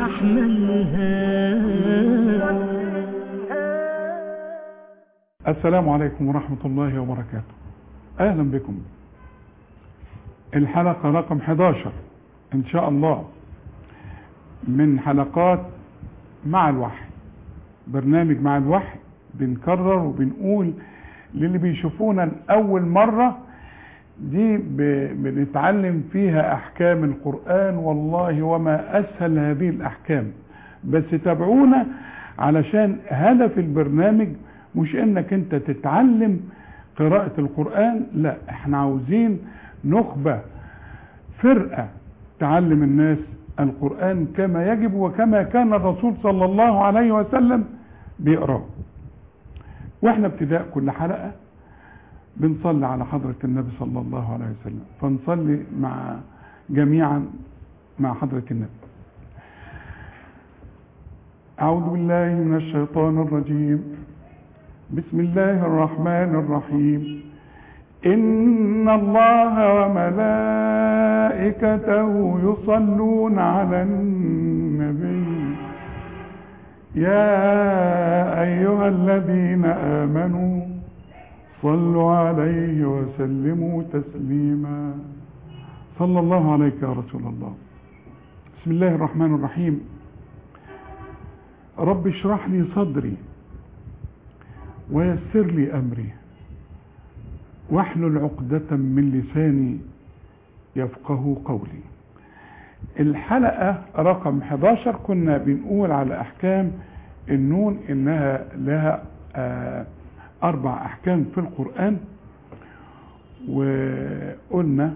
محملها السلام عليكم ورحمة الله وبركاته أهلا بكم الحلقة رقم 11 إن شاء الله من حلقات مع الوحي برنامج مع الوحي بنكرر وبنقول للي بيشوفونا لأول مرة دي ب- بنتعلم فيها أحكام القرآن والله وما أسهل هذه الأحكام بس تابعونا علشان هدف البرنامج مش انك انت تتعلم قراءة القرآن لا احنا عاوزين نخبة فرقة تعلم الناس القرآن كما يجب وكما كان الرسول صلى الله عليه وسلم بيقرأه واحنا ابتداء كل حلقة بنصلي على حضرة النبي صلى الله عليه وسلم فنصلي مع جميعا مع حضرة النبي أعوذ بالله من الشيطان الرجيم بسم الله الرحمن الرحيم إن الله وملائكته يصلون على النبي يا أيها الذين آمنوا صلوا عليه وسلموا تسليما صلى الله عليك يا رسول الله بسم الله الرحمن الرحيم رب اشرح لي صدري ويسر لي أمري واحلل عقدة من لساني يفقه قولي الحلقة رقم 11 كنا بنقول على أحكام النون إنها لها آه أربع أحكام في القرآن وقلنا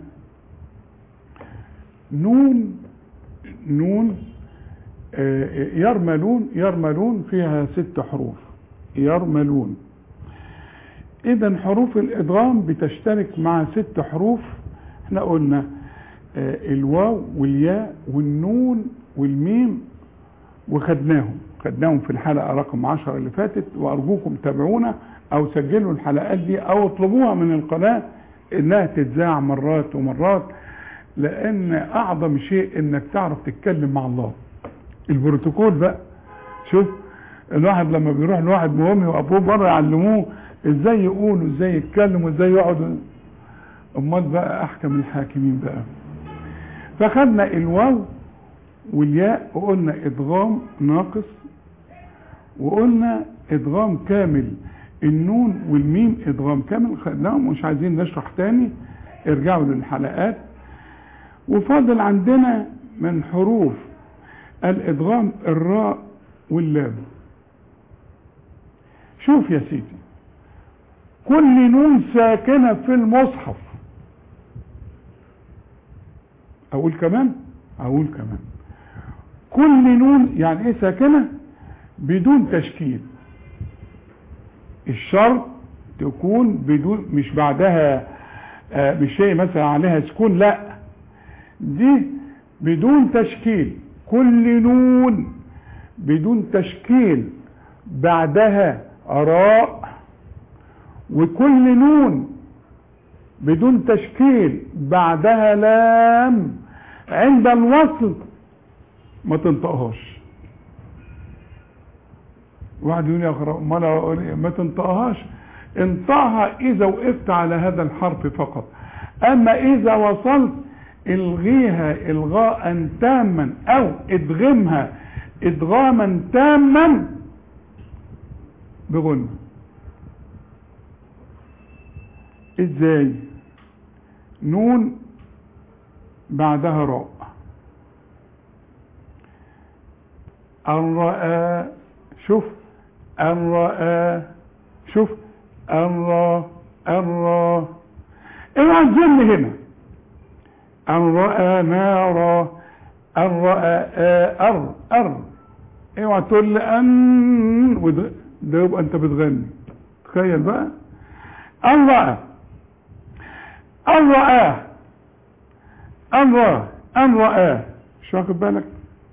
نون نون آه، يرملون يرملون فيها ست حروف يرملون اذا حروف الادغام بتشترك مع ست حروف احنا قلنا آه، الواو والياء والنون والميم وخدناهم خدناهم في الحلقة رقم 10 اللي فاتت وارجوكم تابعونا او سجلوا الحلقات دي او اطلبوها من القناة انها تتذاع مرات ومرات لان اعظم شيء انك تعرف تتكلم مع الله البروتوكول بقى شوف الواحد لما بيروح لواحد مهم وابوه بره يعلموه ازاي يقول وازاي يتكلم وازاي يقعد امال بقى احكم الحاكمين بقى فخدنا الواو والياء وقلنا ادغام ناقص وقلنا ادغام كامل النون والميم ادغام كامل خدناهم مش عايزين نشرح تاني ارجعوا للحلقات وفاضل عندنا من حروف الادغام الراء واللام شوف يا سيدي كل نون ساكنة في المصحف اقول كمان اقول كمان كل نون يعني ايه ساكنة بدون تشكيل الشرط تكون بدون مش بعدها آه، مش شيء مثلا عليها سكون لا دي بدون تشكيل كل نون بدون تشكيل بعدها راء وكل نون بدون تشكيل بعدها لام عند الوصل ما تنطقهاش واحد يقول يا اخي ما لا- ما تنطقهاش انطقها اذا وقفت على هذا الحرف فقط اما اذا وصلت الغيها الغاء تاما او ادغمها ادغاما تاما بغنى ازاي نون بعدها راء ان رأى شوف ان رأى شوف ان را ان را اوعى تزن هنا ان رأى نارا ان رأى آ ار ار اوعى تقول لي ان وده ده يبقى انت بتغني تخيل بقى ان رأى ان رآه ان رأى ان رآه مش واخد بالك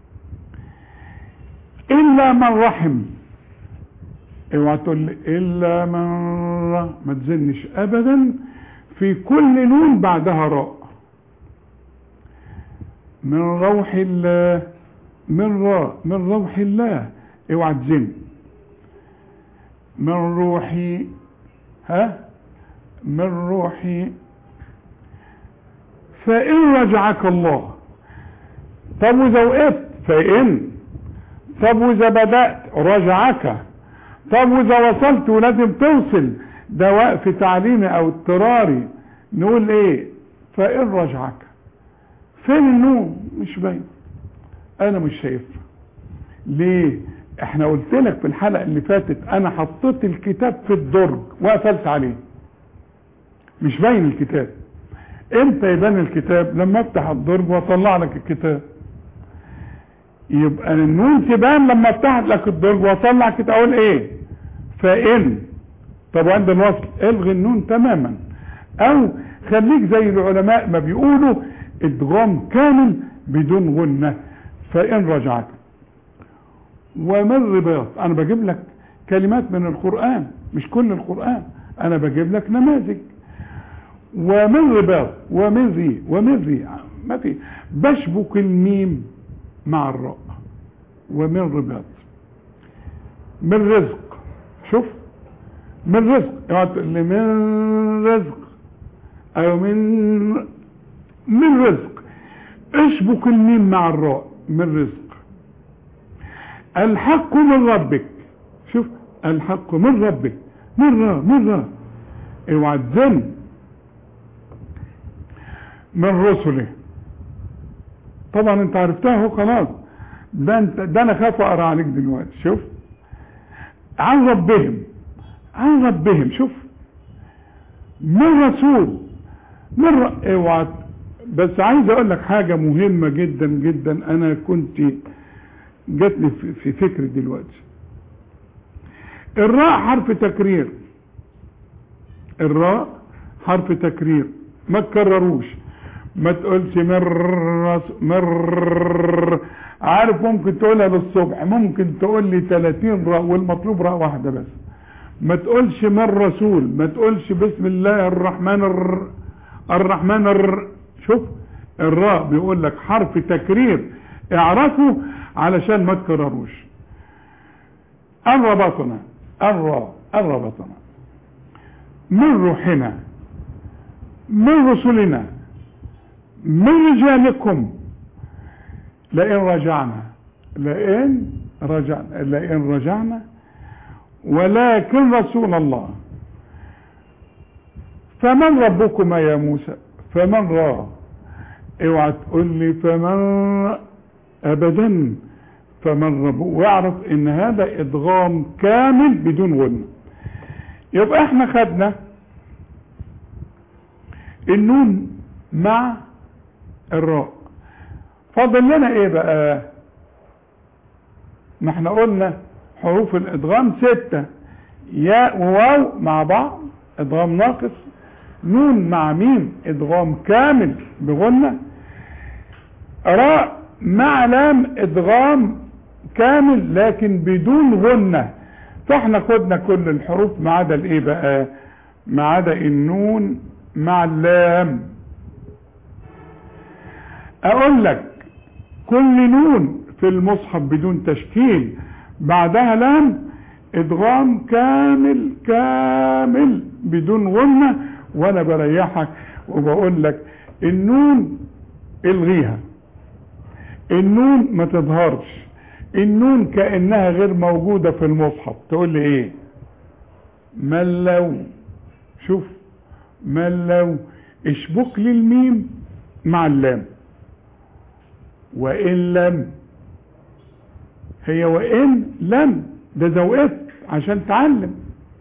الا من رحم اوعى تقول لي الا من ر- ما تزنش ابدا في كل نون بعدها راء من روح الله من را من روح الله اوعى تزن من روحي ها من روحي فإن رجعك الله طب وإذا وقفت فإن طب وإذا بدأت رجعك طب وإذا وصلت ولازم توصل ده وقف تعليمي أو اضطراري نقول إيه فإن رجعك فين النوم مش باين أنا مش شايفها ليه احنا قلت لك في الحلقة اللي فاتت انا حطيت الكتاب في الدرج وقفلت عليه مش باين الكتاب امتى يبان الكتاب لما افتح الدرج واطلع لك الكتاب يبقى النون تبان لما افتح لك الدرج واطلع كتاب اقول ايه فان طب عند الوصل الغي النون تماما او خليك زي العلماء ما بيقولوا ادغام كامل بدون غنة فان رجعت ومن رباط انا بجيب لك كلمات من القرآن مش كل القرآن انا بجيب لك نماذج ومن رباط ومن ذي ومن ذي ما في بشبك الميم مع الراء ومن رباط من رزق شوف من رزق اوعى تقول لي من رزق او من من رزق اشبك الميم مع الراء من رزق الحق من ربك شوف الحق من ربك مرة مرة اوعى تزن من رسله طبعا انت عرفتها اهو خلاص ده انت ده انا خاف اقرا عليك دلوقتي شوف عن ربهم عن ربهم شوف من رسول من ر... اوعى بس عايز اقول لك حاجه مهمه جدا جدا انا كنت جاتني في- في فكري دلوقتي الراء حرف تكرير الراء حرف تكرير ما تكرروش ما تقولش مر مر عارف ممكن تقولها للصبح ممكن تقول لي 30 راء والمطلوب راء واحده بس ما تقولش من رسول ما تقولش بسم الله الرحمن الر... الرحمن الر... شوف الراء بيقول لك حرف تكرير اعرفه علشان ما تكرروش الربطنا الراء الربطنا من روحنا من رسلنا من رجالكم لئن رجعنا لئن رجعنا لئن رجعنا ولكن رسول الله فمن ربكما يا موسى فمن راه اوعى تقول لي فمن ابدا فمن رب واعرف ان هذا ادغام كامل بدون غنى يبقى احنا خدنا النون مع الراء فاضل لنا ايه بقى ما احنا قلنا حروف الادغام ستة ياء وواو مع بعض ادغام ناقص نون مع ميم ادغام كامل بغنة راء مع لام ادغام كامل لكن بدون غنة فاحنا خدنا كل الحروف ما عدا الايه بقى ما عدا النون مع اللام اقول لك كل نون في المصحف بدون تشكيل بعدها لام ادغام كامل كامل بدون غنة وانا بريحك وبقول لك النون الغيها النون ما تظهرش النون كأنها غير موجودة في المصحف تقول لي ايه من لو شوف من لو اشبك لي الميم مع اللام وإن لم هي وإن لم ده زوقت عشان تعلم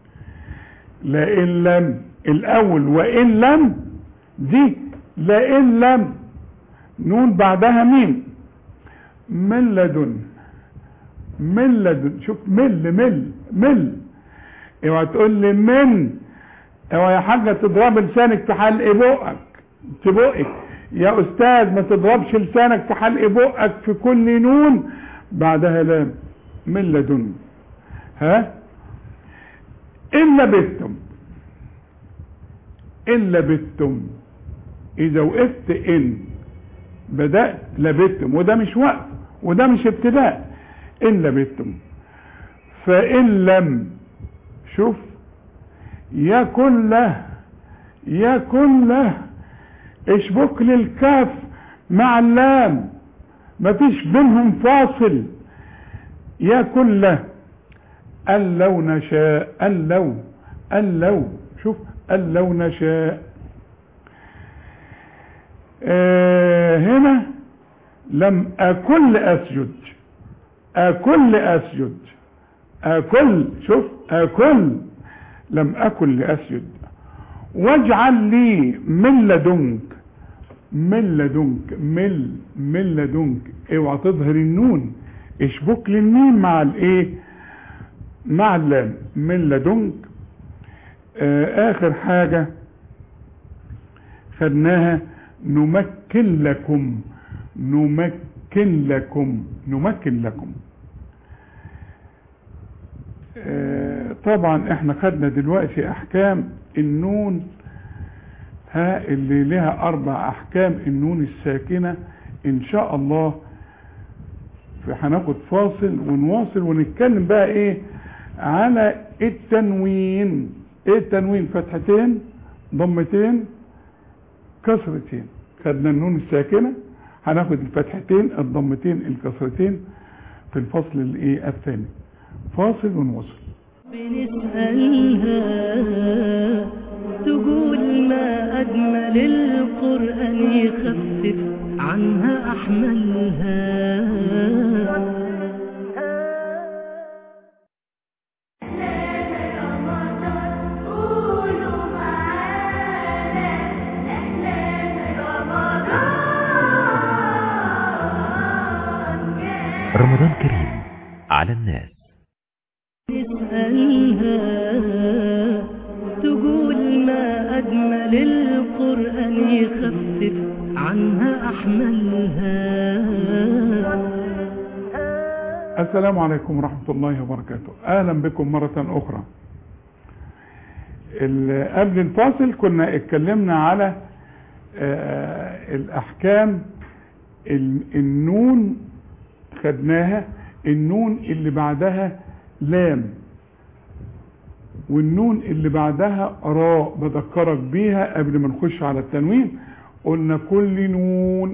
لئن لم الأول وإن لم دي لئن لم نون بعدها ميم من لدن من لدن شوف مل مل مل اوعى تقول لي من اوعى يا حاجة تضرب لسانك في حلق بقك في بقك يا استاذ ما تضربش لسانك في حلق بقك في كل نون بعدها لام من لدن ها إن لبثتم إن لبثتم إذا وقفت إن بدأت لبثتم وده مش وقف وده مش ابتداء إن لبثتم فإن لم شوف يكن له يكن له اشبك للكاف مع اللام مفيش بينهم فاصل يكن له أن لو نشاء أن لو أن لو شوف أن لو نشاء آه هنا لم أكل أسجد أكل أسجد أكل شوف أكل لم أكن لأسجد واجعل لي من لدنك من لدنك مل من لدنك اوعى تظهر النون اشبك لي الميم مع الايه مع اللام من لدنك آه اخر حاجة خدناها نمكن لكم نمكن لكم نمكن لكم آه طبعا احنا خدنا دلوقتي احكام النون ها اللي لها اربع احكام النون الساكنة ان شاء الله هناخد فاصل ونواصل ونتكلم بقى ايه على التنوين ايه التنوين فتحتين ضمتين كسرتين خدنا النون الساكنة هناخد الفتحتين الضمتين الكسرتين في الفصل الايه الثاني فاصل ونواصل بنسألها تقول ما أجمل القرآن يخفف عنها أحملها رمضان كريم على الناس نسألها تقول ما أجمل القرآن يخفف عنها أحملها السلام عليكم ورحمة الله وبركاته أهلا بكم مرة أخرى ال- قبل الفاصل كنا اتكلمنا على آه، الأحكام ال- النون خدناها النون اللي بعدها لام والنون اللي بعدها راء بذكرك بيها قبل ما نخش على التنوين قلنا كل نون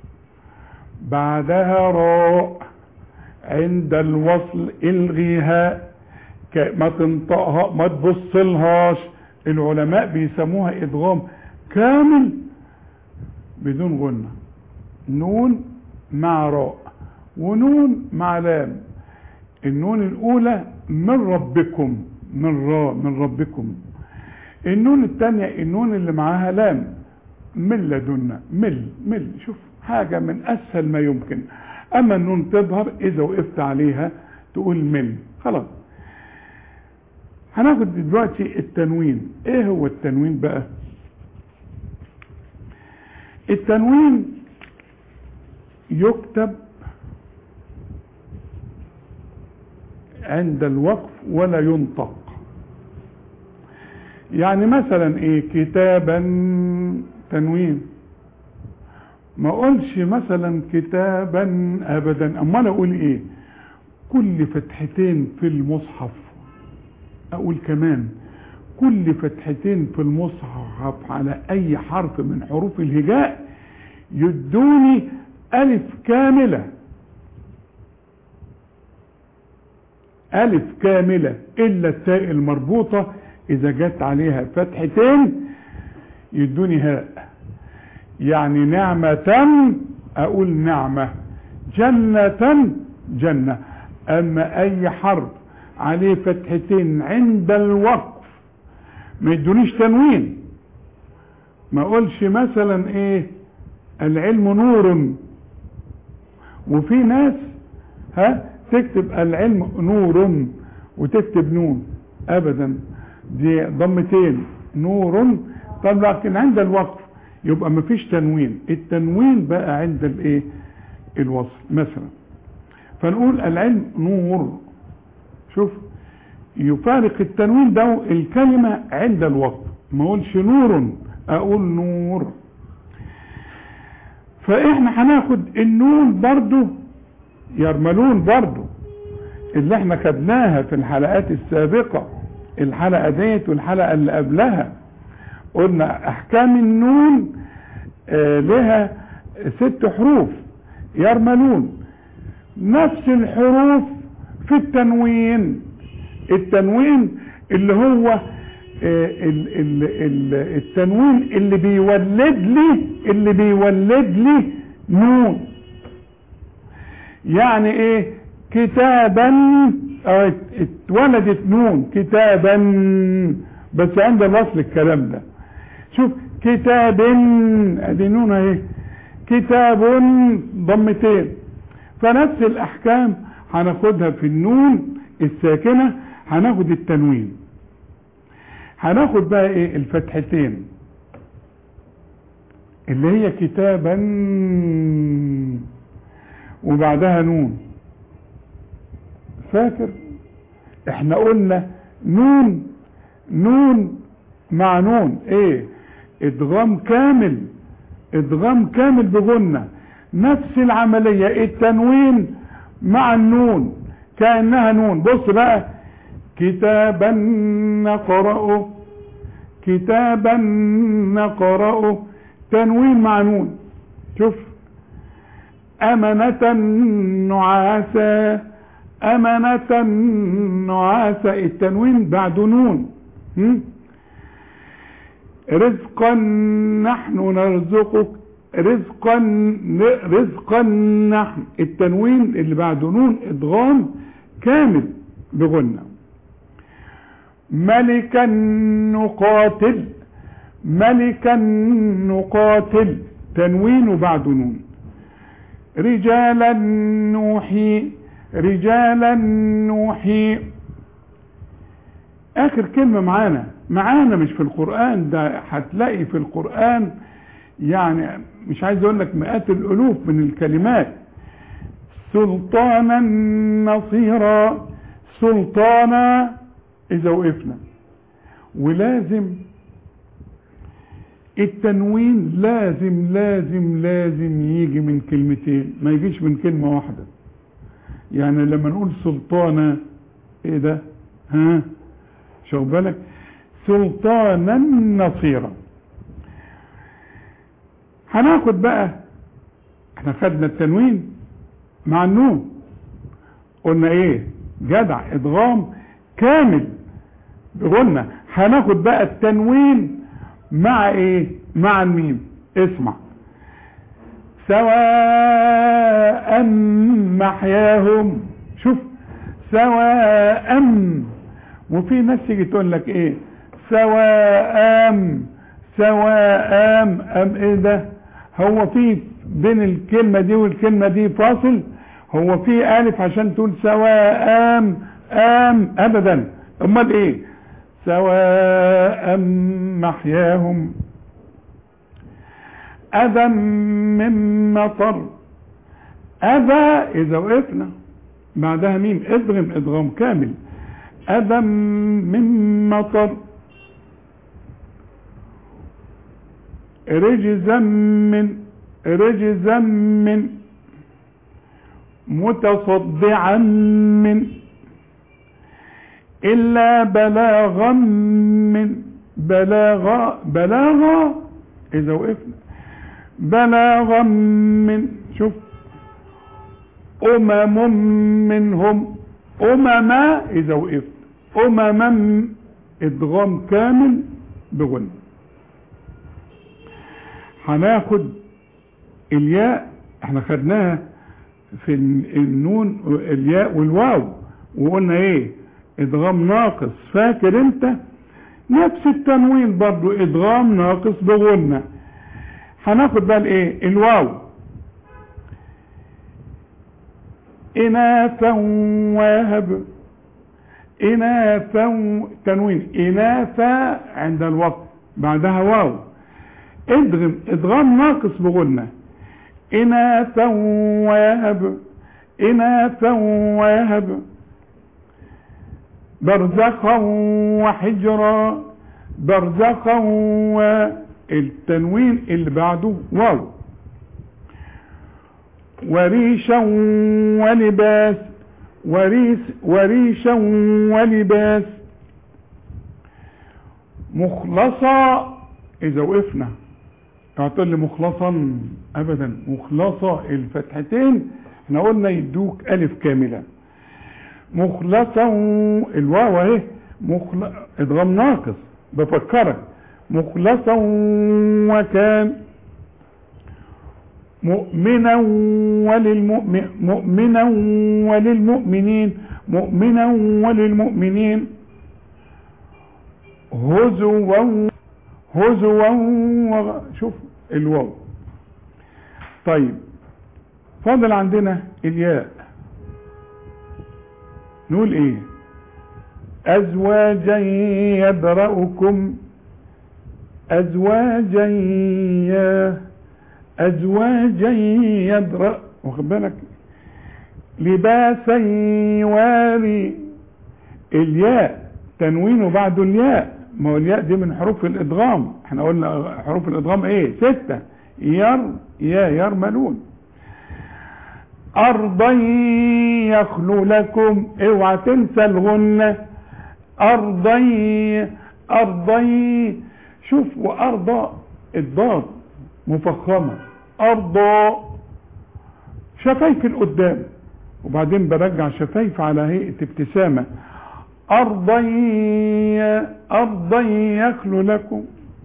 بعدها راء عند الوصل الغيها ك- ما تنطقها ما تبصلهاش العلماء بيسموها ادغام كامل بدون غنة نون مع راء ونون مع لام النون الاولى من ربكم من راء من ربكم النون الثانية النون اللي معاها لام من لدنا مل مل شوف حاجة من اسهل ما يمكن اما النون تظهر اذا وقفت عليها تقول من خلاص هناخد دلوقتي التنوين ايه هو التنوين بقى التنوين يكتب عند الوقف ولا ينطق يعني مثلا ايه كتابا تنوين ما اقولش مثلا كتابا ابدا اما انا اقول ايه كل فتحتين في المصحف اقول كمان كل فتحتين في المصحف على اي حرف من حروف الهجاء يدوني الف كاملة الف كاملة الا التاء المربوطة اذا جت عليها فتحتين يدوني هاء يعني نعمة اقول نعمة جنة جنة اما اي حرف عليه فتحتين عند الوقف ما يدونيش تنوين ما اقولش مثلا ايه العلم نور وفي ناس ها تكتب العلم نور وتكتب نون ابدا دي ضمتين نور طب لكن عند الوقف يبقى مفيش تنوين التنوين بقى عند الايه الوصل مثلا فنقول العلم نور شوف يفارق التنوين ده الكلمة عند الوقف ما اقولش نور اقول نور فاحنا هناخد النون برضو يرملون برضو اللي احنا خدناها في الحلقات السابقة الحلقة ديت والحلقة اللي قبلها قلنا احكام النون آه لها ست حروف يرملون نفس الحروف في التنوين التنوين اللي هو آه ال ال ال التنوين اللي بيولد لي اللي بيولد لي نون يعني ايه كتابا اه اتولدت نون كتابا بس عند الوصل الكلام ده شوف كتاب ادي نون اهي كتاب ضمتين فنفس الاحكام هناخدها في النون الساكنه هناخد التنوين هناخد بقى ايه الفتحتين اللي هي كتابا وبعدها نون فاكر احنا قلنا نون نون مع نون ايه ادغام كامل ادغام كامل بغنة نفس العملية التنوين مع النون كأنها نون بص بقى كتابا نقرأه كتابا نقرأه تنوين مع نون شوف أمنة نعاسا أمنة نعاسا التنوين بعد نون رزقا نحن نرزقك رزقا رزقا نحن التنوين اللي بعد نون ادغام كامل بغنى ملكا نقاتل ملكا نقاتل تنوين بعد نون رجالا نوحي رجالا نوحي اخر كلمة معانا معانا مش في القرآن ده هتلاقي في القرآن يعني مش عايز اقول لك مئات الالوف من الكلمات سلطانا نصيرا سلطانا اذا وقفنا ولازم التنوين لازم لازم لازم يجي من كلمتين ما يجيش من كلمة واحدة يعني لما نقول سلطانة ايه ده ها شو بالك سلطانا نصيرا هناخد بقى احنا خدنا التنوين مع النون قلنا ايه جدع ادغام كامل قلنا هناخد بقى التنوين مع ايه مع الميم اسمع سواء محياهم شوف سواء وفي ناس تيجي تقول لك ايه سواء سواء ام ايه ده هو في بين الكلمة دي والكلمة دي فاصل هو في الف عشان تقول سواء ام ابدا امال ايه سواء محياهم أذى من مطر أذى إذا وقفنا بعدها ميم ادغم ادغام كامل أذى من مطر رجزا من رجزا من متصدعا من إلا بلاغا من بلاغا بلاغا إذا وقفنا بلاغا من شوف أمم منهم أمما إذا وقفت أمما إدغام كامل بغن هناخد الياء احنا خدناها في النون الياء والواو وقلنا ايه ادغام ناقص فاكر انت نفس التنوين برضو ادغام ناقص بغنة هناخد بقى الايه الواو اناثا وهب اناثا تنوين اناثا عند الوقت بعدها واو ادغم ادغام ناقص بغنة اناثا ويهب اناثا ويهب برزخا وحجرا برزخا والتنوين اللي بعده واو وريشا ولباس وريس وريشا ولباس مخلصة إذا وقفنا اعطل لي مخلصا أبدا مخلصة الفتحتين احنا قلنا يدوك ألف كاملة مخلصا الواو اهي مخل... ادغام ناقص بفكرك مخلصا وكان مؤمنا وللمؤمن مؤمنا وللمؤمنين مؤمنا وللمؤمنين هزوا هزوا وغ... شوف الواو طيب فاضل عندنا الياء نقول ايه ازواجا يبرأكم ازواجا يا ازواجا يبرأ واخد بالك لباسا يواري الياء تنوينه بعده الياء ما هو الياء دي من حروف الادغام احنا قلنا حروف الادغام ايه ستة ير يا يرملون ارضا يخلو لكم اوعى تنسى الغنة ارضا ارضا شوف وارضا الضاد مفخمة ارضا شفايف القدام وبعدين برجع شفايف على هيئة ابتسامة أرضا أرضا يخلو لكم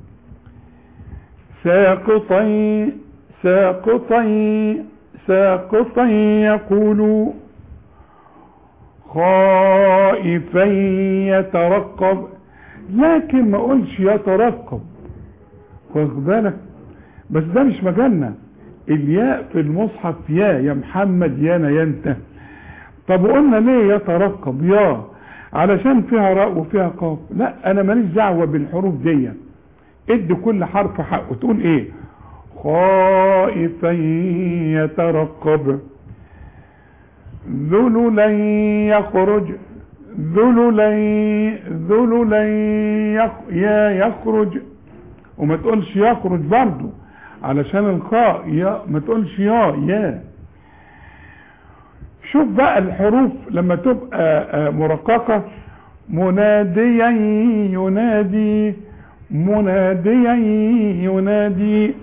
ساقطا ساقطا ساقطا يقول خائفا يترقب لكن ما اقولش يترقب واخد بالك بس ده مش مجالنا الياء في المصحف يا يا محمد يانا يا انت طب قلنا ليه يترقب يا علشان فيها راء وفيها قاف لا انا ماليش دعوه بالحروف دي ادي كل حرف حقه تقول ايه خائفا يترقب ذللا يخرج ذللا ذللا يخ يا يخرج وما تقولش يخرج برضه علشان الخاء يا ما تقولش يا يا شوف بقى الحروف لما تبقى مرققة مناديا ينادي مناديا ينادي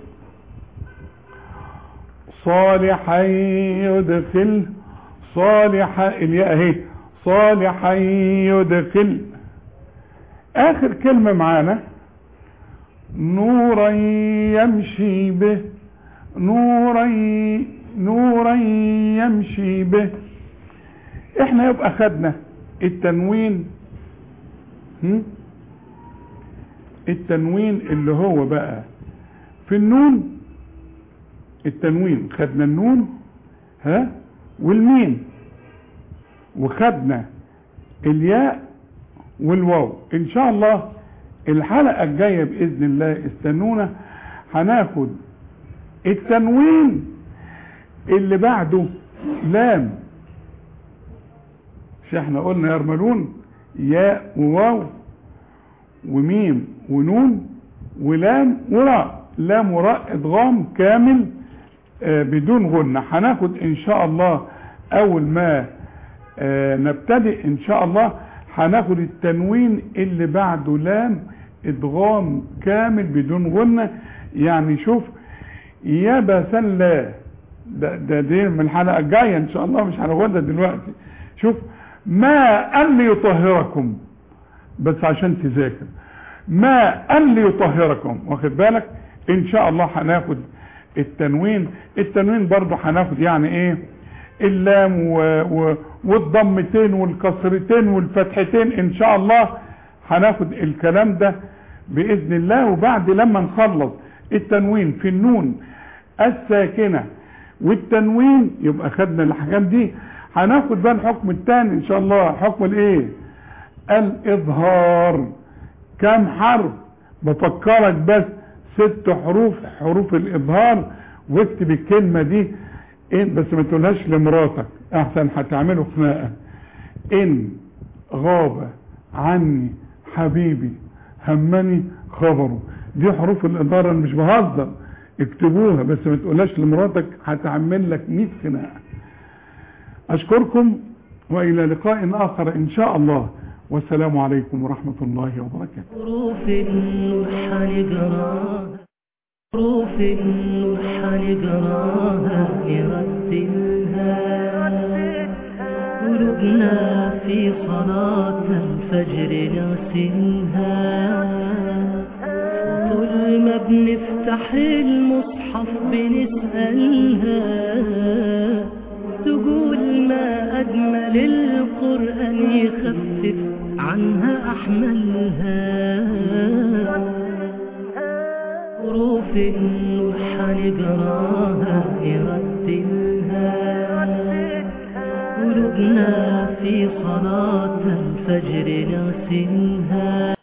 صالحا يدخل صالحا الياء اهي صالحا يدخل اخر كلمة معانا نورا يمشي به نورا نورا يمشي به احنا يبقى خدنا التنوين هم؟ التنوين اللي هو بقى في النون التنوين خدنا النون ها والميم وخدنا الياء والواو ان شاء الله الحلقة الجاية بإذن الله استنونا هناخد التنوين اللي بعده لام مش احنا قلنا يرملون ياء وواو وميم ونون ولام وراء لام وراء ادغام كامل آه بدون غنة هناخد ان شاء الله اول ما آه نبتدئ ان شاء الله هناخد التنوين اللي بعده لام ادغام كامل بدون غنة يعني شوف يابسا لا ده, ده دي من الحلقة الجاية ان شاء الله مش هناخدها دلوقتي شوف ما قال لي يطهركم بس عشان تذاكر ما قال لي يطهركم واخد بالك ان شاء الله هناخد التنوين التنوين برضو هناخد يعني ايه اللام و... و... والضمتين والكسرتين والفتحتين ان شاء الله هناخد الكلام ده باذن الله وبعد لما نخلص التنوين في النون الساكنه والتنوين يبقى خدنا الاحكام دي هناخد بقى الحكم الثاني ان شاء الله حكم الايه الاظهار كم حرف بفكرك بس ست حروف حروف الاظهار واكتب الكلمه دي إن بس ما تقولهاش لمراتك احسن هتعمله خناقه ان غاب عني حبيبي همني خبره دي حروف الاداره انا مش بهزر اكتبوها بس ما تقولهاش لمراتك هتعمل لك 100 خناقه اشكركم والى لقاء اخر ان شاء الله والسلام عليكم ورحمه الله وبركاته حروف النور حنقراها حروف النور حنقراها نرتلها قلوبنا في صلاة الفجر نغسلها طول ما بنفتح المصحف بنسألها تقول ما أجمل القرآن يخفف عنها أحملها حروف النور حنقراها نرتلها قلوبنا في صلاة الفجر نغسلها